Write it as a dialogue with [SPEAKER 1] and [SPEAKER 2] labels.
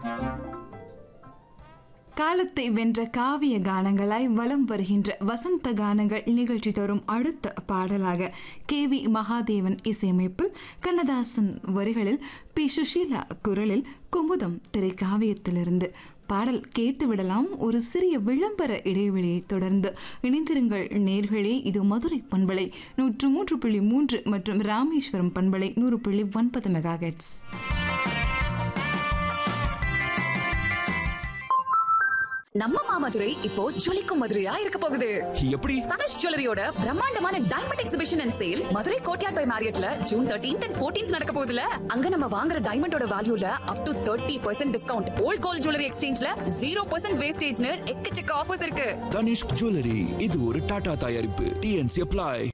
[SPEAKER 1] காலத்தை வென்ற காவிய கானங்களாய் வலம் வருகின்ற வசந்த கானங்கள் நிகழ்ச்சி தரும் அடுத்த பாடலாக கே வி மகாதேவன் இசையமைப்பில் கண்ணதாசன் வரிகளில் பி சுஷீலா குரலில் குமுதம் திரைக்காவியத்திலிருந்து பாடல் கேட்டுவிடலாம் ஒரு சிறிய விளம்பர இடைவெளியை தொடர்ந்து இணைந்திருங்கள் நேர்களே இது மதுரை பண்பலை நூற்று மூன்று புள்ளி மூன்று மற்றும் ராமேஸ்வரம் பண்பலை நூறு புள்ளி ஒன்பது மெகாஹெட்ஸ்
[SPEAKER 2] நம்ம மாமதுரை இப்போ ஜொலிக்கும் மதுரையா இருக்க போகுது
[SPEAKER 3] எப்படி
[SPEAKER 2] தனுஷ் ஜுவல்லரியோட பிரம்மாண்டமான diamond exhibition and sale Madurai Courtyard by மேரியட்ல ஜூன் தேர்ட்டீன்த் அண்ட் ஃபோர்டீன்த் நடக்க போகுதுல அங்க நம்ம வாங்குற டைமண்டோட வேல்யூல up to thirty percent discount old gold jewellery எக்ஸ்சேஞ்ச்ல ஜீரோ பர்சன்ட் வேஸ்டேஜ்னு எக்கச்சக்க ஆஃபர்ஸ் இருக்கு
[SPEAKER 3] தனிஷ்க் ஜுவல்லரி இது ஒரு டாடா தயாரிப்பு டிஎன்சி அப்ளை